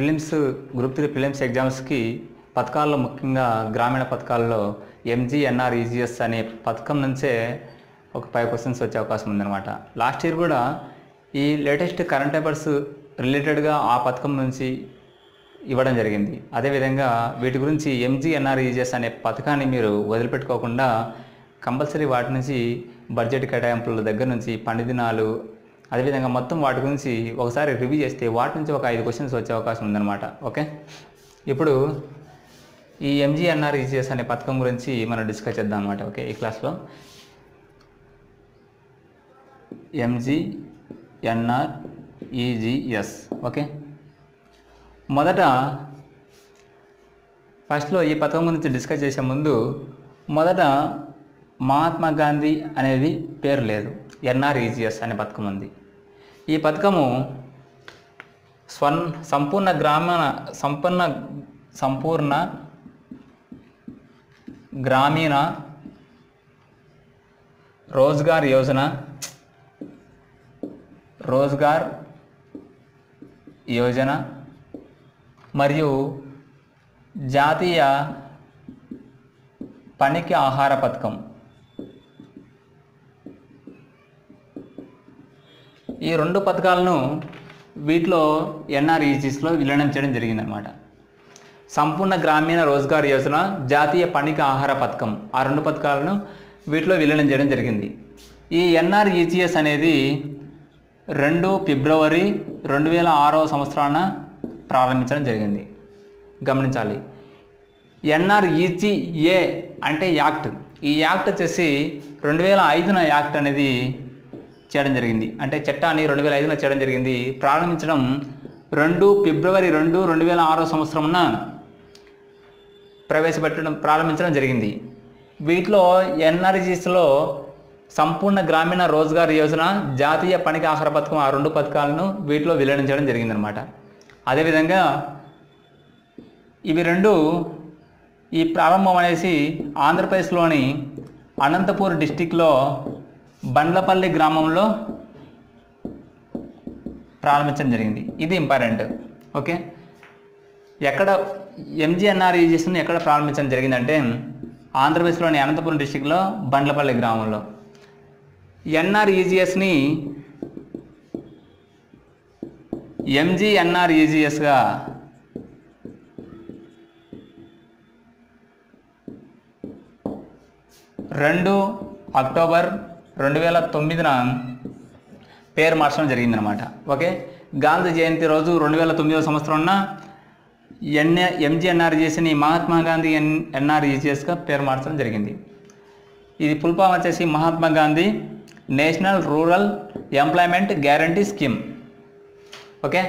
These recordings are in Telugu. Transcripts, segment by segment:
ప్రిలిమ్స్ గ్రూప్ త్రీ ప్రిలిమ్స్ ఎగ్జామ్స్కి పథకాల్లో ముఖ్యంగా గ్రామీణ పథకాల్లో ఎంజీఎన్ఆర్ ఈజీఎస్ అనే పథకం నుంచే ఒక ఫైవ్ క్వశ్చన్స్ వచ్చే అవకాశం ఉందన్నమాట లాస్ట్ ఇయర్ కూడా ఈ లేటెస్ట్ కరెంట్ అఫైర్స్ రిలేటెడ్గా ఆ పథకం నుంచి ఇవ్వడం జరిగింది అదేవిధంగా వీటి గురించి ఎంజీఎన్ఆర్ ఈజీఎస్ అనే పథకాన్ని మీరు వదిలిపెట్టుకోకుండా కంపల్సరీ వాటి నుంచి బడ్జెట్ కేటాయింపుల దగ్గర నుంచి పని దినాలు అదేవిధంగా మొత్తం వాటి గురించి ఒకసారి రివ్యూ చేస్తే వాటి నుంచి ఒక ఐదు క్వశ్చన్స్ వచ్చే అవకాశం ఉందన్నమాట ఓకే ఇప్పుడు ఈ ఎంజీఎన్ఆర్ ఈజీఎస్ అనే పథకం గురించి మనం డిస్కస్ చేద్దాం అనమాట ఓకే ఈ క్లాస్లో ఎంజీఎన్ఆర్ ఈజీఎస్ ఓకే మొదట ఫస్ట్లో ఈ పథకం గురించి డిస్కస్ చేసే ముందు మొదట మహాత్మా గాంధీ అనేది పేరు లేదు ఎన్ఆర్ఈజిఎస్ అనే పథకం ఉంది ఈ పథకము స్వన్ సంపూర్ణ గ్రామీణ సంపూర్ణ సంపూర్ణ గ్రామీణ రోజ్గార్ యోజన రోజ్గార్ యోజన మరియు జాతీయ పనికి ఆహార పథకం ఈ రెండు పథకాలను వీటిలో ఎన్ఆర్ఈజీస్లో విలీనం చేయడం జరిగిందనమాట సంపూర్ణ గ్రామీణ రోజ్గార్ యోజన జాతీయ పనికి ఆహార పథకం ఆ రెండు పథకాలను వీటిలో విలీనం చేయడం జరిగింది ఈ ఎన్ఆర్ఈజీఎస్ అనేది రెండు ఫిబ్రవరి రెండు వేల ఆరవ సంవత్సరాన ప్రారంభించడం జరిగింది గమనించాలి ఎన్ఆర్ఈజీఏ అంటే యాక్ట్ ఈ యాక్ట్ వచ్చేసి రెండు వేల ఐదున యాక్ట్ అనేది చేయడం జరిగింది అంటే చట్టాన్ని రెండు వేల ఐదున చేయడం జరిగింది ప్రారంభించడం రెండు ఫిబ్రవరి రెండు రెండు వేల ఆరో సంవత్సరంన ప్రవేశపెట్టడం ప్రారంభించడం జరిగింది వీటిలో ఎన్ఆర్జీస్లో సంపూర్ణ గ్రామీణ రోజ్గార్ యోజన జాతీయ పనికి ఆహార పథకం ఆ రెండు పథకాలను వీటిలో విలీనించడం జరిగిందనమాట అదేవిధంగా ఇవి రెండు ఈ ప్రారంభం అనేసి ఆంధ్రప్రదేశ్లోని అనంతపూర్ డిస్టిక్లో బండ్లపల్లి గ్రామంలో ప్రారంభించడం జరిగింది ఇది ఇంపార్టెంట్ ఓకే ఎక్కడ ఎంజీఎన్ఆర్ఈజీస్ని ఎక్కడ ప్రారంభించడం జరిగిందంటే ఆంధ్రప్రదేశ్లోని అనంతపురం డిస్టిక్లో బండ్లపల్లి గ్రామంలో ఎన్ఆర్ఈజీఎస్ని ఎంజీఎన్ఆర్ఈజీఎస్గా రెండు అక్టోబర్ రెండు వేల తొమ్మిదిన పేరు మార్చడం జరిగిందనమాట ఓకే గాంధీ జయంతి రోజు రెండు వేల తొమ్మిదవ సంవత్సరంన ఎన్ఏ ఎంజీఎన్ఆర్జీఎస్ని మహాత్మా గాంధీ ఎన్ ఎన్ఆర్ఈజీఎస్గా పేరు మార్చడం జరిగింది ఇది ఫుల్ ఫామ్ వచ్చేసి Mahatma Gandhi national rural employment guarantee scheme okay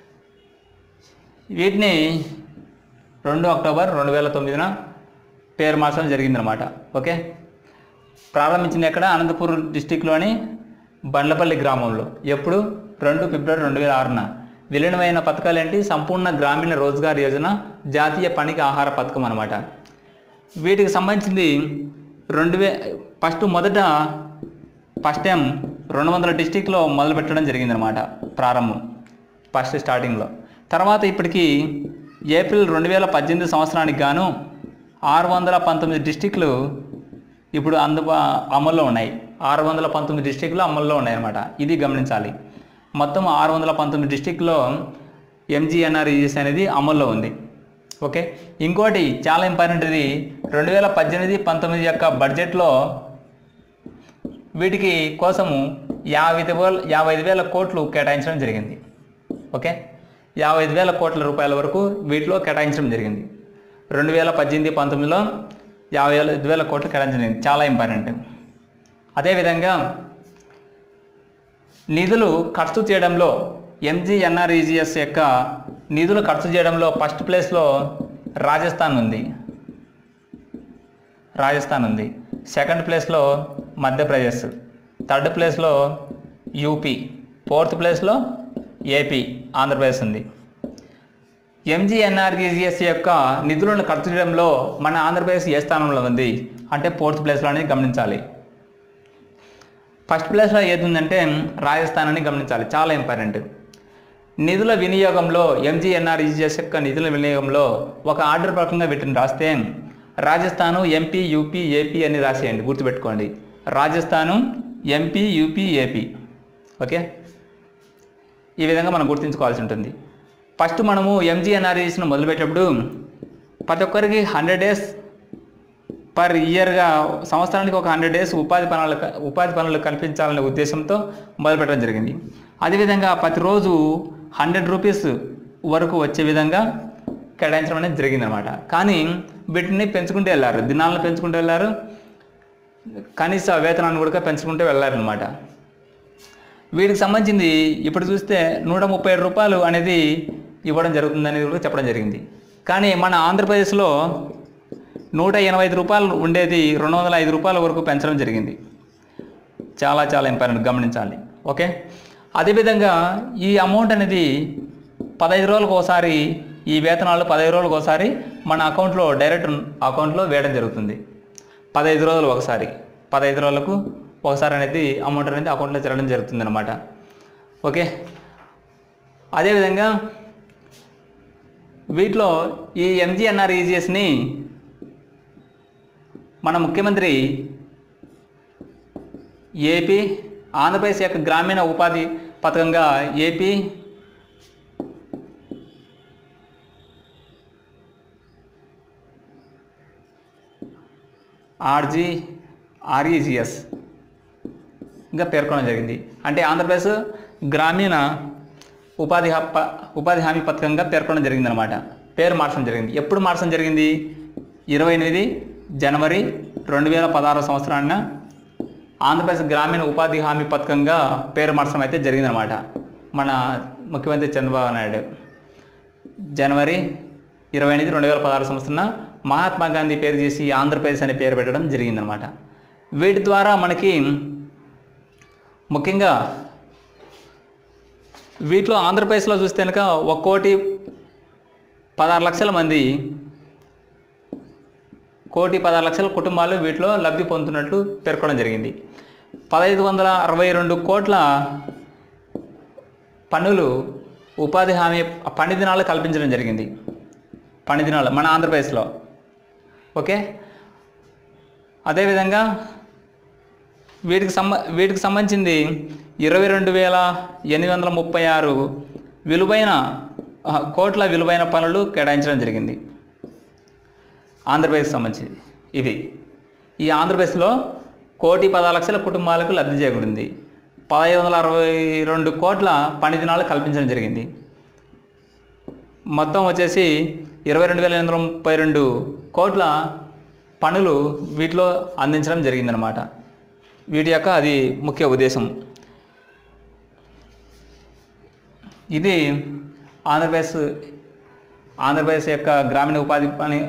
వీటిని రెండు అక్టోబర్ రెండు వేల తొమ్మిదిన పేరు మార్చడం జరిగిందనమాట ఓకే ప్రారంభించింది ఎక్కడ అనంతపూర్ డిస్టిక్లోని బండ్లపల్లి గ్రామంలో ఎప్పుడు రెండు ఫిబ్రవరి రెండు వేల ఆరున విలీనమైన పథకాలు ఏంటి సంపూర్ణ గ్రామీణ రోజ్గార్ యోజన జాతీయ పనికి ఆహార పథకం అనమాట వీటికి సంబంధించింది రెండు వే ఫస్ట్ మొదట ఫస్ట్ టైం రెండు వందల డిస్టిక్లో మొదలు పెట్టడం జరిగిందనమాట ప్రారంభం ఫస్ట్ స్టార్టింగ్లో తర్వాత ఇప్పటికి ఏప్రిల్ రెండు వేల పద్దెనిమిది సంవత్సరానికి గాను ఆరు వందల పంతొమ్మిది డిస్టిక్లు ఇప్పుడు అందుబా అమల్లో ఉన్నాయి ఆరు వందల పంతొమ్మిది డిస్టిక్లు అమల్లో ఉన్నాయన్నమాట ఇది గమనించాలి మొత్తం ఆరు వందల పంతొమ్మిది డిస్టిక్లో ఎంజీఎన్ఆర్ఈఎస్ అనేది అమల్లో ఉంది ఓకే ఇంకోటి చాలా ఇంపార్టెంట్ ఇది రెండు వేల పద్దెనిమిది పంతొమ్మిది యొక్క బడ్జెట్లో వీటికి కోసము యాభై ఐదు వేల యాభై ఐదు వేల కోట్లు కేటాయించడం జరిగింది ఓకే యాభై ఐదు వేల కోట్ల రూపాయల వరకు వీటిలో కేటాయించడం జరిగింది రెండు వేల పద్దెనిమిది పంతొమ్మిదిలో యాభై వేల ఐదు వేల కోట్లు కేటాయించడం జరిగింది చాలా ఇంపార్టెంట్ అదేవిధంగా నిధులు ఖర్చు చేయడంలో ఎంజీఎన్ఆర్ఈజీఎస్ యొక్క నిధులు ఖర్చు చేయడంలో ఫస్ట్ ప్లేస్లో రాజస్థాన్ ఉంది రాజస్థాన్ ఉంది సెకండ్ ప్లేస్లో మధ్యప్రదేశ్ థర్డ్ ప్లేస్లో యూపీ ఫోర్త్ ప్లేస్లో ఏపీ ఆంధ్రప్రదేశ్ ఉంది ఎంజీఎన్ఆర్జీఎస్ యొక్క నిధులను ఖర్చు చేయడంలో మన ఆంధ్రప్రదేశ్ ఏ స్థానంలో ఉంది అంటే ఫోర్త్ ప్లేస్లో అనేది గమనించాలి ఫస్ట్ ప్లేస్లో ఏది ఉందంటే రాజస్థాన్ అని గమనించాలి చాలా ఇంపార్టెంట్ నిధుల వినియోగంలో ఎంజీఎన్ఆర్ఈజీఎస్ యొక్క నిధుల వినియోగంలో ఒక ఆర్డర్ ప్రకారంగా వీటిని రాస్తే రాజస్థాను ఎంపీ యూపీ ఏపీ అని రాసేయండి గుర్తుపెట్టుకోండి Rajasthan MP UP AP okay ఈ విధంగా మనం గుర్తుంచుకోవాల్సి ఉంటుంది ఫస్ట్ మనము ఎంజీఎన్ఆర్ఈజీస్ను మొదలుపెట్టేటప్పుడు ప్రతి ఒక్కరికి హండ్రెడ్ డేస్ పర్ ఇయర్గా సంవత్సరానికి ఒక హండ్రెడ్ డేస్ ఉపాధి పనులు ఉపాధి పనులు కల్పించాలనే ఉద్దేశంతో మొదలుపెట్టడం జరిగింది అదేవిధంగా ప్రతిరోజు హండ్రెడ్ రూపీస్ వరకు వచ్చే విధంగా కేటాయించడం అనేది జరిగిందనమాట కానీ వీటిని పెంచుకుంటూ వెళ్ళారు దినాలను పెంచుకుంటూ వెళ్ళారు కనీస వేతనాన్ని కూడా పెంచుకుంటూ వెళ్ళారనమాట వీటికి సంబంధించింది ఇప్పుడు చూస్తే నూట ముప్పై ఏడు రూపాయలు అనేది ఇవ్వడం జరుగుతుందనేది కూడా చెప్పడం జరిగింది కానీ మన ఆంధ్రప్రదేశ్లో నూట ఎనభై ఐదు రూపాయలు ఉండేది రెండు వందల ఐదు రూపాయల వరకు పెంచడం జరిగింది చాలా చాలా ఇంపార్టెంట్ గమనించాలి ఓకే అదేవిధంగా ఈ అమౌంట్ అనేది పదహైదు రోజులకు ఒకసారి ఈ వేతనాలు పదహైదు రోజులకు ఒకసారి మన అకౌంట్లో డైరెక్ట్ అకౌంట్లో వేయడం జరుగుతుంది పదహైదు రోజులు ఒకసారి పదహైదు రోజులకు ఒకసారి అనేది అమౌంట్ అనేది అకౌంట్లో చేరడం జరుగుతుంది అనమాట ఓకే అదేవిధంగా వీటిలో ఈ ఎంజీఎన్ఆర్ఈజిఎస్ని మన ముఖ్యమంత్రి ఏపీ ఆంధ్రప్రదేశ్ యొక్క గ్రామీణ ఉపాధి పథకంగా ఏపీ ఆర్జీ ఆర్ఈజిఎస్ ఇంకా పేర్కొనడం జరిగింది అంటే ఆంధ్రప్రదేశ్ గ్రామీణ ఉపాధి హప్ప ఉపాధి హామీ పథకంగా పేర్కొనడం జరిగిందనమాట పేరు మార్చడం జరిగింది ఎప్పుడు మార్చడం జరిగింది ఇరవై ఎనిమిది జనవరి రెండు వేల పదహారు సంవత్సరాన ఆంధ్రప్రదేశ్ గ్రామీణ ఉపాధి హామీ పథకంగా పేరు మార్చడం అయితే జరిగిందనమాట మన ముఖ్యమంత్రి చంద్రబాబు నాయుడు జనవరి ఇరవై ఎనిమిది రెండు వేల పదహారు సంవత్సరాన మహాత్మా గాంధీ పేరు చేసి ఆంధ్రప్రదేశ్ అనే పేరు పెట్టడం జరిగిందనమాట వీటి ద్వారా మనకి ముఖ్యంగా వీటిలో ఆంధ్రప్రదేశ్లో చూస్తే కనుక ఒక కోటి పదహారు లక్షల మంది కోటి పదహారు లక్షల కుటుంబాలు వీటిలో లబ్ధి పొందుతున్నట్లు పేర్కొనడం జరిగింది పదహైదు వందల అరవై రెండు కోట్ల పన్నులు ఉపాధి హామీ పని దినాలు కల్పించడం జరిగింది పని దినాలు మన ఆంధ్రప్రదేశ్లో ఓకే అదేవిధంగా వీటికి సంబ వీటికి సంబంధించింది ఇరవై రెండు వేల ఎనిమిది వందల ముప్పై ఆరు విలువైన ఆ, కోట్ల విలువైన పనులు కేటాయించడం జరిగింది ఆంధ్రప్రదేశ్కి సంబంధించి ఇవి ఈ ఆంధ్రప్రదేశ్లో కోటి పదహారు లక్షల కుటుంబాలకు లబ్ధి చేకూరింది పదహైదు వందల అరవై రెండు కోట్ల పని దినాలు కల్పించడం జరిగింది మొత్తం వచ్చేసి ఇరవై రెండు వేల ఎనిమిది వందల ముప్పై రెండు కోట్ల పనులు వీటిలో అందించడం జరిగిందనమాట వీటి యొక్క అది ముఖ్య ఉద్దేశం ఇది ఆంధ్రప్రదేశ్ ఆంధ్రప్రదేశ్ యొక్క గ్రామీణ ఉపాధి పని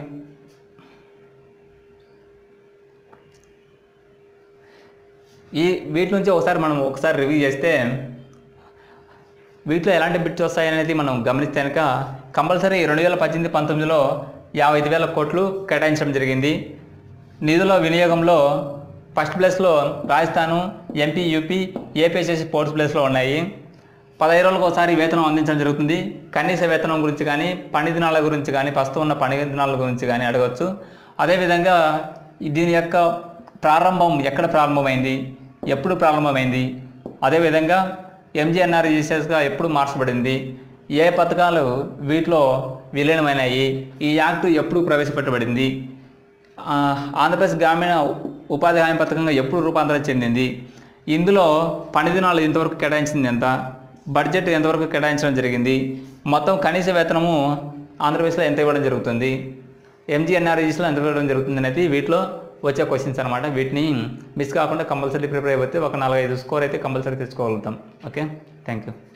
ఈ వీటి నుంచి ఒకసారి మనం ఒకసారి రివ్యూ చేస్తే వీటిలో ఎలాంటి బిట్స్ వస్తాయనేది మనం గమనిస్తే కనుక కంపల్సరీ రెండు వేల పద్దెనిమిది పంతొమ్మిదిలో యాభై ఐదు వేల కోట్లు కేటాయించడం జరిగింది నిధుల వినియోగంలో ఫస్ట్ ప్లేస్లో రాజస్థాను ఎంపీ యూపీ ఏపీ వచ్చేసి ఫోర్త్ ప్లేస్లో ఉన్నాయి పదహైదు రోజులకు ఒకసారి వేతనం అందించడం జరుగుతుంది కనీస వేతనం గురించి కానీ పని దినాల గురించి కానీ ప్రస్తుతం ఉన్న పని దినాల గురించి కానీ అడగవచ్చు అదేవిధంగా ఈ దీని యొక్క ప్రారంభం ఎక్కడ ప్రారంభమైంది ఎప్పుడు ప్రారంభమైంది అదేవిధంగా ఎంజీఎన్ఆర్జీసెస్గా ఎప్పుడు మార్చబడింది ఏ పథకాలు వీటిలో విలీనమైనాయి ఈ యాక్ట్ ఎప్పుడు ప్రవేశపెట్టబడింది ఆ, ఆంధ్రప్రదేశ్ గ్రామీణ ఉపాధి హామీ పథకంగా ఎప్పుడు రూపాంతరం చెందింది ఇందులో పని దినాలు ఎంతవరకు కేటాయించింది ఎంత బడ్జెట్ ఎంతవరకు కేటాయించడం జరిగింది మొత్తం కనీస వేతనము ఆంధ్రప్రదేశ్లో ఎంత ఇవ్వడం జరుగుతుంది ఎంజీఎన్ఆర్ఈస్లో ఎంత ఇవ్వడం జరుగుతుంది అనేది వీటిలో వచ్చే క్వశ్చన్స్ అనమాట వీటిని మిస్ కాకుండా కంపల్సరీ ప్రిపేర్ అయిపోతే ఒక నాలుగైదు స్కోర్ అయితే కంపల్సరీ తెచ్చుకోగలుగుతాం ఓకే థ్యాంక్ యూ